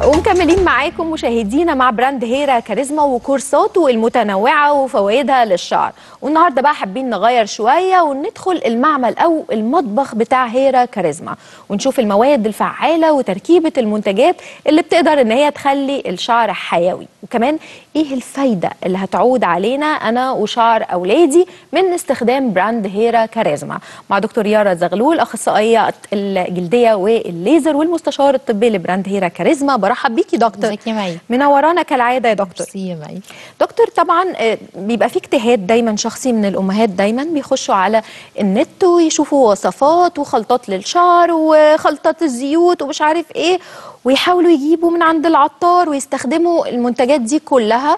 ومكملين معاكم مشاهدينا مع براند هيرا كاريزما وكورساته المتنوعة وفوائدها للشعر والنهاردة بقى حابين نغير شوية وندخل المعمل أو المطبخ بتاع هيرا كاريزما ونشوف المواد الفعالة وتركيبة المنتجات اللي بتقدر إن هي تخلي الشعر حيوي وكمان إيه الفايدة اللي هتعود علينا أنا وشعر أولادي من استخدام براند هيرا كاريزما مع دكتور يارا زغلول أخصائية الجلدية والليزر والمستشار الطبي لبراند هيرا كاريزما برحب بيكي دكتور ازيك يا مي منورانا كالعاده يا دكتور ميرسي يا مي دكتور طبعا آه، بيبقى في اجتهاد دايما شخصي من الامهات دايما بيخشوا على النت ويشوفوا وصفات وخلطات للشعر وخلطات الزيوت ومش عارف ايه ويحاولوا يجيبوا من عند العطار ويستخدموا المنتجات دي كلها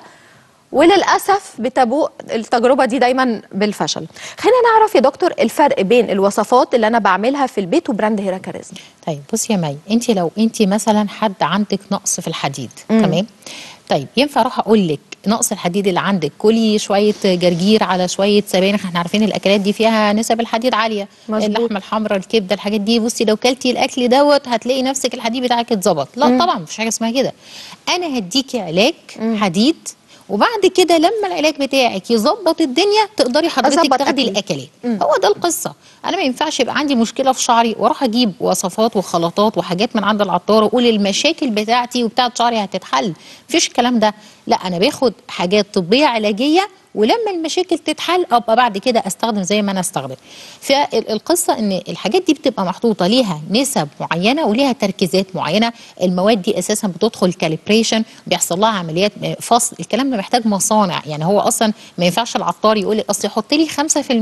وللاسف بتبوء التجربه دي دايما بالفشل خلينا نعرف يا دكتور الفرق بين الوصفات اللي انا بعملها في البيت وبراند هيرا كاريزما طيب بصي يا مي انت لو انت مثلا حد عندك نقص في الحديد مم. تمام طيب ينفع اروح اقول لك نقص الحديد اللي عندك كلي شويه جرجير على شويه سبانخ احنا عارفين الاكلات دي فيها نسب الحديد عاليه مظبوط. اللحمه الحمراء الكبده الحاجات دي بصي لو كلتي الاكل دوت هتلاقي نفسك الحديد بتاعك اتظبط لا مم. طبعا مفيش حاجه اسمها كده انا هديكي علاج مم. حديد وبعد كده لما العلاج بتاعك يظبط الدنيا تقدري حضرتك أظبط تاخدي أكلي. الاكلات مم. هو ده القصه انا ما ينفعش يبقى عندي مشكله في شعري واروح اجيب وصفات وخلطات وحاجات من عند العطار واقول المشاكل بتاعتي وبتاعت شعري هتتحل مفيش الكلام ده لا انا باخد حاجات طبيه علاجيه ولما المشاكل تتحل ابقى بعد كده استخدم زي ما انا استخدم فالقصه ان الحاجات دي بتبقى محطوطه ليها نسب معينه وليها تركيزات معينه المواد دي اساسا بتدخل كاليبريشن بيحصل لها عمليات فصل الكلام ده محتاج مصانع يعني هو اصلا ما ينفعش العطار يقول لك اصل حط لي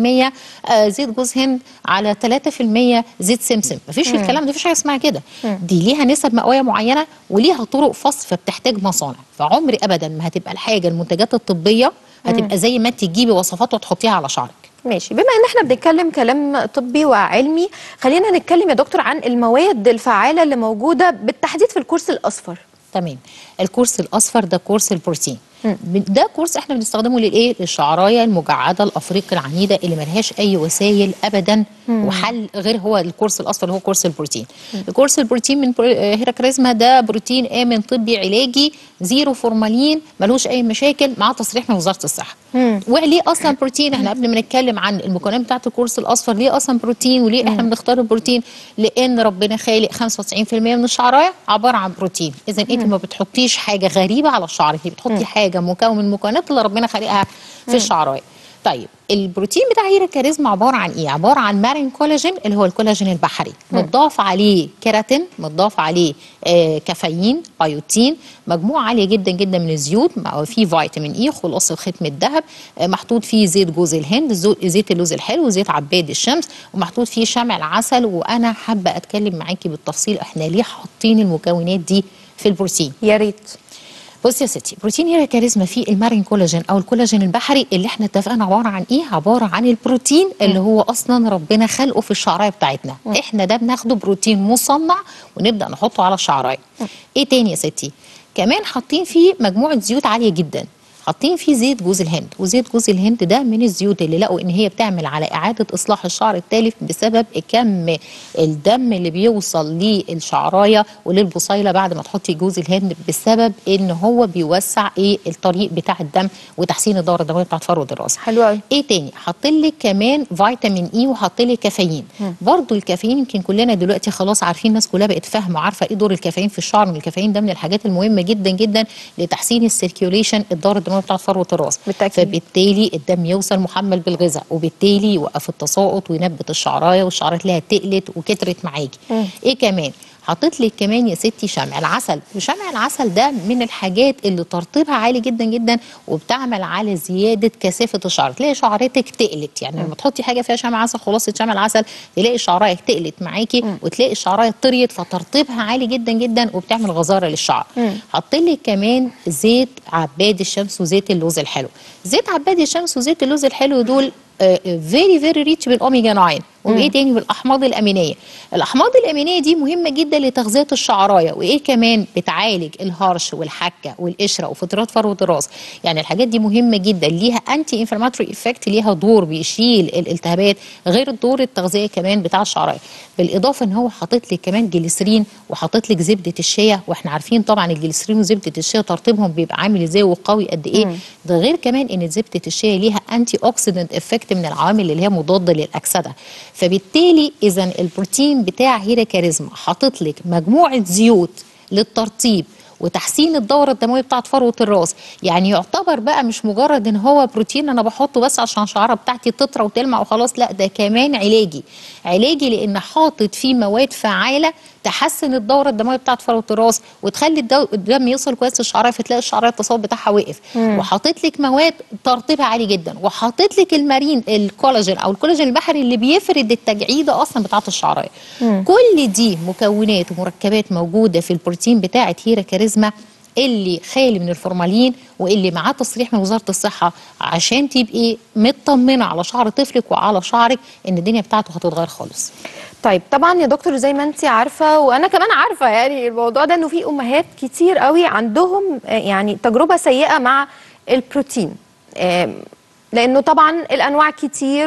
5% آه، زيت جوز هند على 3% زيت سمسم مفيش مم. الكلام ده مفيش حاجه اسمها كده مم. دي ليها نسب مئويه معينه وليها طرق فصل فبتحتاج مصانع فعمري ابدا ما هتبقى الحاجه المنتجات الطبيه هتبقى زي ما انت تجيبي وصفات وتحطيها على شعرك ماشي بما ان احنا بنتكلم كلام طبي وعلمي خلينا نتكلم يا دكتور عن المواد الفعاله اللي موجوده بالتحديد في الكورس الاصفر تمام الكورس الاصفر ده كورس البروتين مم. ده كورس احنا بنستخدمه للايه للشعرايه المجعده الافريقي العنيده اللي ملهاش اي وسائل ابدا مم. وحل غير هو الكورس الاصفر اللي هو كورس البروتين الكورس البروتين من برو- آه، هيرا كاريزما ده بروتين امن طبي علاجي زيرو فورمالين ملوش اي مشاكل مع تصريح من وزاره الصحه مم. وليه اصلا بروتين احنا قبل ما نتكلم عن المكونات بتاعه الكورس الاصفر ليه اصلا بروتين وليه احنا بنختار البروتين لان ربنا خالق 95% من الشعرايه عباره عن بروتين اذا انت ما بتحطيش حاجه غريبه على الشعر انت بتحطي حاجه مكون من المكونات اللي ربنا خالقها في الشعرايه طيب البروتين بتاع هيرا كاريزما عباره عن ايه عباره عن مارين كولاجين اللي هو الكولاجين البحري متضاف عليه كيراتين متضاف عليه آه كافيين بايوتين مجموعه عاليه جدا جدا من الزيوت مع- فيه فيتامين اي خلاصه ختم الذهب آه محطوط فيه زيت جوز الهند زو- زيت اللوز الحلو زيت عباد الشمس ومحطوط فيه شمع العسل وانا حابه اتكلم معاكي بالتفصيل احنا ليه حاطين المكونات دي في البروتين يا ريت بصي يا ستي بروتين هيرا كاريزما فيه المارين كولاجين او الكولاجين البحري اللي احنا اتفقنا عباره عن ايه عباره عن البروتين اللي هو اصلا ربنا خلقه في الشعرايه بتاعتنا احنا ده بناخده بروتين مصنع ونبدا نحطه على الشعرايه ايه تاني يا ستي كمان حاطين فيه مجموعه زيوت عاليه جدا حاطين فيه زيت جوز الهند وزيت جوز الهند ده من الزيوت اللي لقوا ان هي بتعمل على اعاده اصلاح الشعر التالف بسبب كم الدم اللي بيوصل للشعرايه وللبصيله بعد ما تحطي جوز الهند بسبب ان هو بيوسع ايه الطريق بتاع الدم وتحسين الدوره الدمويه بتاعت فروه الراس حلو قوي ايه تاني حاطين لك كمان فيتامين اي وحاطين لك كافيين برضو الكافيين يمكن كلنا دلوقتي خلاص عارفين الناس كلها بقت فاهمه عارفه ايه دور الكافيين في الشعر ان الكافيين ده من الحاجات المهمه جدا جدا لتحسين السيركيوليشن الدوره الدمويه بتاعت فروه الراس بالتأكيد. فبالتالي الدم يوصل محمل بالغذاء وبالتالي يوقف التساقط وينبت الشعرايه والشعرايه تلاقيها تقلت وكترت معاكي مم. ايه كمان حطيت لك كمان يا ستي شمع العسل وشمع العسل ده من الحاجات اللي ترطيبها عالي جدا جدا وبتعمل على زياده كثافه الشعر تلاقي شعرتك تقلت يعني لما تحطي حاجه فيها شمع عسل خلاصه شمع العسل تلاقي شعرايه تقلت معاكي وتلاقي الشعرايه طريت فترطيبها عالي جدا جدا وبتعمل غزاره للشعر مم. حط لك كمان زيت عباد الشمس وزيت اللوز الحلو زيت عباد الشمس وزيت اللوز الحلو دول فيري فيري ريتش بالاوميجا 9 وايه تاني بالاحماض الامينيه الاحماض الامينيه دي مهمه جدا لتغذيه الشعرايه وايه كمان بتعالج الهرش والحكه والقشره وفترات فروه الراس يعني الحاجات دي مهمه جدا ليها انتي انفلاماتوري افكت ليها دور بيشيل الالتهابات غير الدور التغذيه كمان بتاع الشعرايه بالاضافه ان هو حاطط لك كمان جليسرين وحاطط لك زبده الشيا واحنا عارفين طبعا الجليسرين وزبده الشيا ترطيبهم بيبقى عامل ازاي وقوي قد ايه ده غير كمان ان زبده الشيا ليها انتي اوكسيدنت افكت من العوامل اللي هي مضاده للاكسده فبالتالي اذا البروتين بتاع هيرا كاريزما حاطط لك مجموعه زيوت للترطيب وتحسين الدورة الدموية بتاعت فروة الراس يعني يعتبر بقى مش مجرد ان هو بروتين انا بحطه بس عشان الشعرة بتاعتي تطرى وتلمع وخلاص لا ده كمان علاجي علاجي لان حاطط فيه مواد فعالة تحسن الدورة الدموية بتاعت فروة الراس وتخلي الدو... الدم يوصل كويس للشعرايه فتلاقي الشعرايه التصاوب بتاعها وقف وحاطط لك مواد ترطيبها عالي جدا وحاطط لك المارين الكولاجين او الكولاجين البحري اللي بيفرد التجعيده اصلا بتاعت الشعرايه كل دي مكونات ومركبات موجوده في البروتين بتاعت هيرا كاريزما اللي خالي من الفورمالين واللي معاه تصريح من وزاره الصحه عشان تبقي مطمنه على شعر طفلك وعلى شعرك ان الدنيا بتاعته هتتغير خالص طيب طبعا يا دكتور زي ما انت عارفه وانا كمان عارفه يعني الموضوع ده انه في امهات كتير قوي عندهم آه، يعني تجربه سيئه مع البروتين آم، لانه طبعا الانواع كتير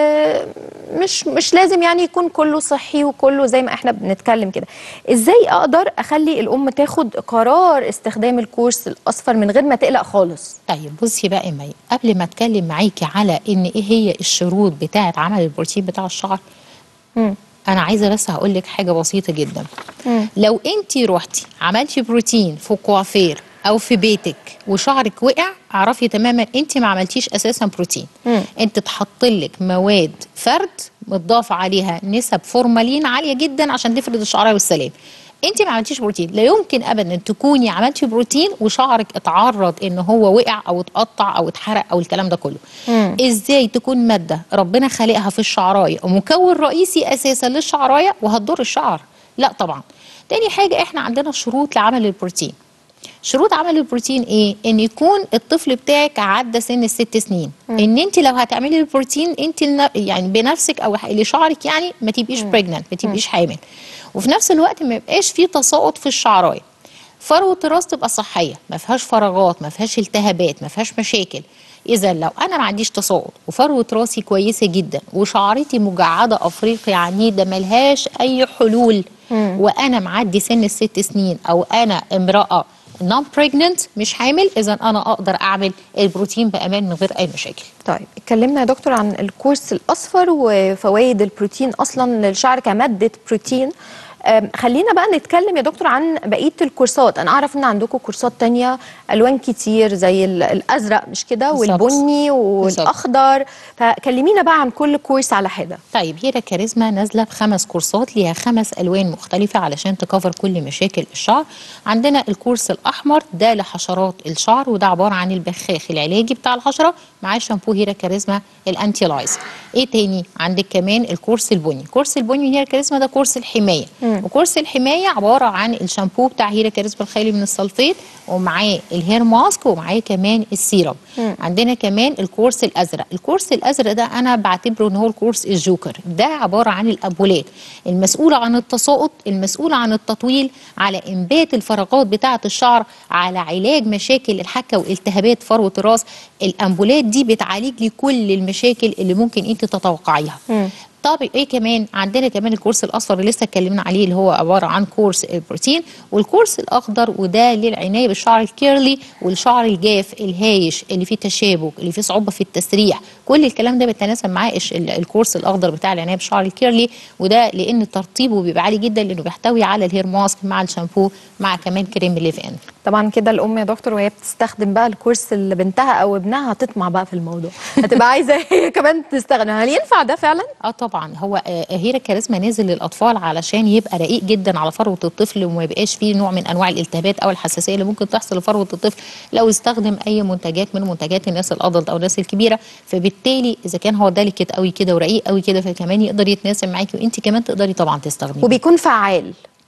ومش مش لازم يعني يكون كله صحي وكله زي ما احنا بنتكلم كده ازاي اقدر اخلي الام تاخد قرار استخدام الكورس الاصفر من غير ما تقلق خالص طيب بصي بقى يا مي قبل ما اتكلم معاكي على ان ايه هي الشروط بتاعه عمل البروتين بتاع الشعر مم. انا عايزه بس هقول لك حاجه بسيطه جدا مم. لو انت رحتي عملتي بروتين في كوافير او في بيتك وشعرك وقع اعرفي تماما انت ما عملتيش اساسا بروتين مم. انت تحطلك مواد فرد متضاف عليها نسب فورمالين عاليه جدا عشان تفرد الشعرايه والسلام انت ما عملتيش بروتين لا يمكن ابدا تكوني عملتي بروتين وشعرك اتعرض ان هو وقع او اتقطع او اتحرق او الكلام ده كله مم. ازاي تكون ماده ربنا خالقها في الشعرايه ومكون رئيسي اساسا للشعرايه وهتضر الشعر لا طبعا تاني حاجه احنا عندنا شروط لعمل البروتين شروط عمل البروتين ايه ان يكون الطفل بتاعك عدى سن الست سنين ان انت لو هتعملي البروتين انت الن- يعني بنفسك او لشعرك يعني ما تبقيش بريجننت ما تبقيش حامل وفي نفس الوقت ما يبقاش في تساقط في الشعرايه فروه الراس تبقى صحيه ما فيهاش فراغات ما فيهاش التهابات ما فيهاش مشاكل اذا لو انا ما عنديش تساقط وفروه راسي كويسه جدا وشعرتي مجعده افريقي عنيده ملهاش اي حلول وانا معدي سن الست سنين او انا امراه نون بريجننت مش حامل اذا انا اقدر اعمل البروتين بامان من غير اي مشاكل طيب اتكلمنا يا دكتور عن الكورس الاصفر وفوائد البروتين اصلا للشعر كماده بروتين أم، خلينا بقى نتكلم يا دكتور عن بقيه الكورسات انا اعرف ان عندكم كورسات تانية الوان كتير زي ال- الازرق مش كده بالظبط. والبني والاخضر فكلمينا بقى عن كل كورس على حده طيب هيرا كاريزما نازله بخمس كورسات ليها خمس الوان مختلفه علشان تكفر كل مشاكل الشعر عندنا الكورس الاحمر ده لحشرات الشعر وده عباره عن البخاخ العلاجي بتاع الحشره مع شامبو هيرا كاريزما الانتي لايز ايه تاني عندك كمان الكورس البني كورس البني هيرا كاريزما ده كورس الحمايه وكورس الحمايه عباره عن الشامبو بتاع هيرا كاريزما الخالي من السلفيت ومعاه الهير ماسك ومعاه كمان السيرم عندنا كمان الكورس الازرق الكورس الازرق ده انا بعتبره ان هو الكورس الجوكر ده عباره عن الامبولات المسؤوله عن التساقط المسؤوله عن التطويل على انبات الفراغات بتاعه الشعر على علاج مشاكل الحكه والتهابات فروه الراس الامبولات دي بتعالج لي كل المشاكل اللي ممكن انت تتوقعيها طب ايه كمان عندنا كمان الكورس الاصفر اللي لسه اتكلمنا عليه اللي هو عباره عن كورس البروتين والكورس الاخضر وده للعنايه بالشعر الكيرلي والشعر الجاف الهايش اللي فيه تشابك اللي فيه صعوبه في التسريح كل الكلام ده بيتناسب معاه الش- ال- الكورس الاخضر بتاع العنايه بالشعر الكيرلي وده لان ترطيبه بيبقى عالي جدا لانه بيحتوي على الهير ماسك مع الشامبو مع كمان كريم الليف ان طبعا كده الام يا دكتور وهي بتستخدم بقى الكورس اللي بنتها او ابنها هتطمع بقى في الموضوع هتبقى عايزه هي كمان تستخدم هل ينفع ده فعلا اه طبعا هو آه، هيرا كاريزما نازل للاطفال علشان يبقى رقيق جدا على فروه الطفل وما يبقاش فيه نوع من انواع الالتهابات او الحساسيه اللي ممكن تحصل لفروه الطفل لو استخدم اي منتجات من منتجات الناس الادلت او الناس الكبيره فبالتالي اذا كان هو ديليكت قوي كده ورقيق قوي كده فكمان يقدر يتناسب معاكي وانت كمان تقدري طبعا تستخدميه وبيكون فعال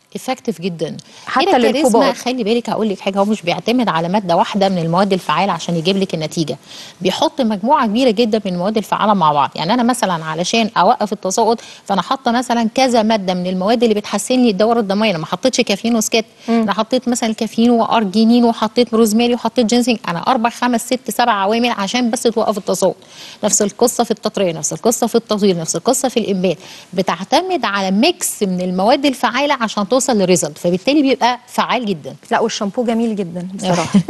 افكتيف جدا حتى هنا الكاريزما للكبار. خلي بالك هقول لك حاجه هو مش بيعتمد على ماده واحده من المواد الفعاله عشان يجيب لك النتيجه بيحط مجموعه كبيره جدا من المواد الفعاله مع بعض يعني انا مثلا علشان اوقف التساقط فانا حاطه مثلا كذا ماده من المواد اللي بتحسن لي الدوره الدمويه انا ما حطيتش كافيين وسكت انا حطيت مثلا كافيين وارجينين وحطيت روزماري وحطيت جينسينج انا اربع خمس ست سبع عوامل عشان بس توقف التساقط نفس القصه في التطريه نفس القصه في التطوير نفس القصه في الانبات بتعتمد على ميكس من المواد الفعاله عشان توصل لريزلت فبالتالي بيبقى فعال جدا لا والشامبو جميل جدا بصراحه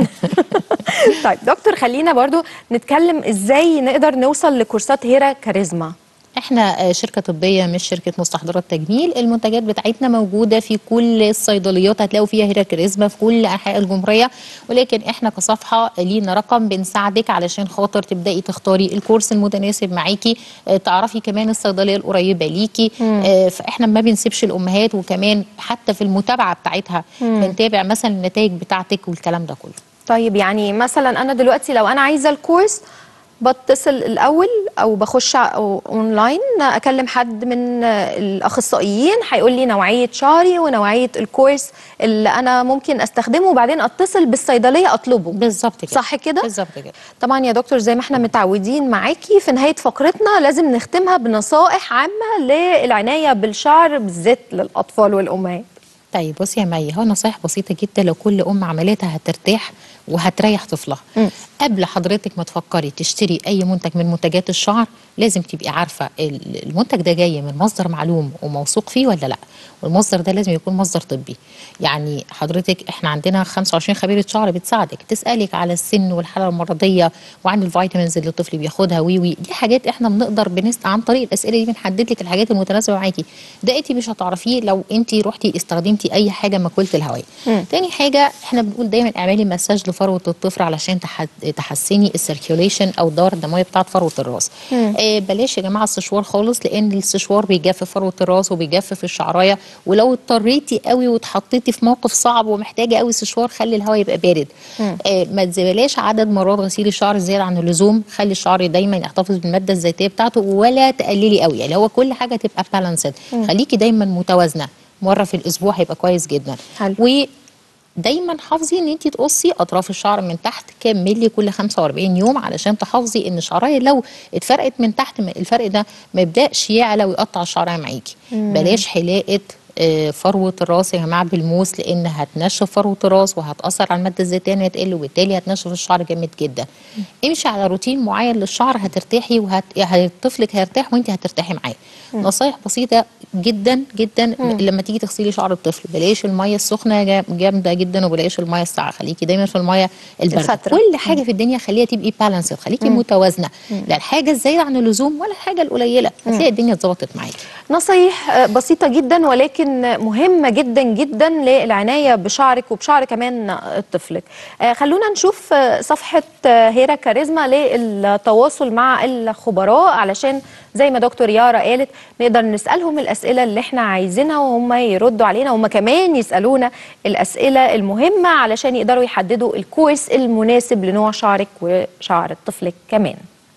طيب دكتور خلينا برضو نتكلم ازاي نقدر نوصل لكورسات هيرا كاريزما احنا آه، شركه طبيه مش شركه مستحضرات تجميل المنتجات بتاعتنا موجوده في كل الصيدليات هتلاقوا فيها هيرا كاريزما في كل انحاء الجمهوريه ولكن احنا كصفحه لينا رقم بنساعدك علشان خاطر تبداي تختاري الكورس المتناسب معاكي آه، تعرفي كمان الصيدليه القريبه ليكي آه، فاحنا ما بنسيبش الامهات وكمان حتى في المتابعه بتاعتها بنتابع مثلا النتائج بتاعتك والكلام ده كله طيب يعني مثلا انا دلوقتي لو انا عايزه الكورس بتصل الاول او بخش ع- أو اونلاين اكلم حد من الاخصائيين هيقول لي نوعيه شعري ونوعيه الكورس اللي انا ممكن استخدمه وبعدين اتصل بالصيدليه اطلبه بالظبط كده صح كده بالظبط كده طبعا يا دكتور زي ما احنا متعودين معاكي في نهايه فقرتنا لازم نختمها بنصائح عامه للعنايه بالشعر بالذات للاطفال والامهات طيب بصي يا مي هو نصايح بسيطه جدا لو كل ام عملتها هترتاح وهتريح طفلها مم. قبل حضرتك ما تفكري تشتري اي منتج من منتجات الشعر لازم تبقي عارفه ال- المنتج ده جاي من مصدر معلوم وموثوق فيه ولا لا والمصدر ده لازم يكون مصدر طبي يعني حضرتك احنا عندنا 25 خبيره شعر بتساعدك تسالك على السن والحاله المرضيه وعن الفيتامينز اللي الطفل بياخدها وي وي دي حاجات احنا بنقدر بنست عن طريق الاسئله دي بنحدد لك الحاجات المتناسبه معاكي ده انت مش هتعرفيه لو انت رحتي استخدمتي اي حاجه ماكوله الهواء مم. تاني حاجه احنا بنقول دايما اعملي مساج لفروه الطفل علشان تح- تحسني السيركيوليشن او الدوره الدمويه بتاعه فروه الراس مم. آه بلاش يا جماعه السشوار خالص لان السشوار بيجفف فروه الراس وبيجفف الشعرايه ولو اضطريتي قوي واتحطيتي في موقف صعب ومحتاجه قوي سشوار خلي الهواء يبقى بارد آه ما تزبلاش عدد مرات غسيل الشعر زياده عن اللزوم خلي الشعر دايما يحتفظ بالماده الزيتيه بتاعته ولا تقللي قوي يعني هو كل حاجه تبقى بالانسد خليكي دايما متوازنه مره في الاسبوع هيبقى كويس جدا حلو. و دايما حافظي ان انت تقصي اطراف الشعر من تحت كام ملي كل 45 يوم علشان تحافظي ان الشعرايه لو اتفرقت من تحت ما- الفرق ده ما يبداش يعلى ويقطع الشعرايه معاكي بلاش حلاقه آه، فروه الراس يا جماعه بالموس لان هتنشف فروه الراس وهتاثر على الماده الزيتيه انها تقل وبالتالي هتنشف الشعر جامد جدا امشي على روتين معين للشعر هترتاحي وطفلك هيرتاح وانت هترتاحي معاه نصايح بسيطه جدا جدا لما تيجي تغسلي شعر الطفل بلاش الميه السخنه جا- جامده جدا وبلاش الميه الساقعه خليكي دايما في الميه البارده الفترة. كل حاجه في الدنيا خليها تبقي بالانس خليكي متوازنه لا الحاجه الزايده عن اللزوم ولا الحاجه القليله هتلاقي الدنيا اتظبطت معاكي نصايح آه، بسيطة جدا ولكن مهمة جدا جدا للعناية بشعرك وبشعر كمان آه، طفلك آه، خلونا نشوف آه، صفحة آه، هيرا كاريزما للتواصل مع الخبراء علشان زي ما دكتور يارا قالت نقدر نسألهم الأسئلة اللي احنا عايزينها وهم يردوا علينا وهم كمان يسألونا الأسئلة المهمة علشان يقدروا يحددوا الكورس المناسب لنوع شعرك وشعر طفلك كمان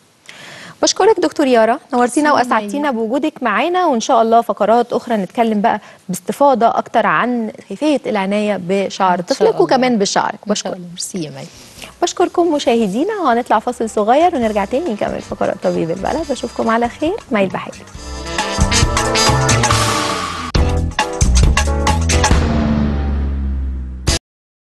بشكرك دكتور يارا نورتينا ميرسي واسعدتينا بوجودك معانا وان شاء الله فقرات اخرى نتكلم بقى باستفاضه اكتر عن كيفيه العنايه بشعر إن شاء طفلك الله. وكمان بشعرك ان بشكرك شاء الله ميرسي يا مي بشكركم مشاهدينا وهنطلع فاصل صغير ونرجع تاني نكمل فقرات طبيب البلد بشوفكم على خير مايل بحاجه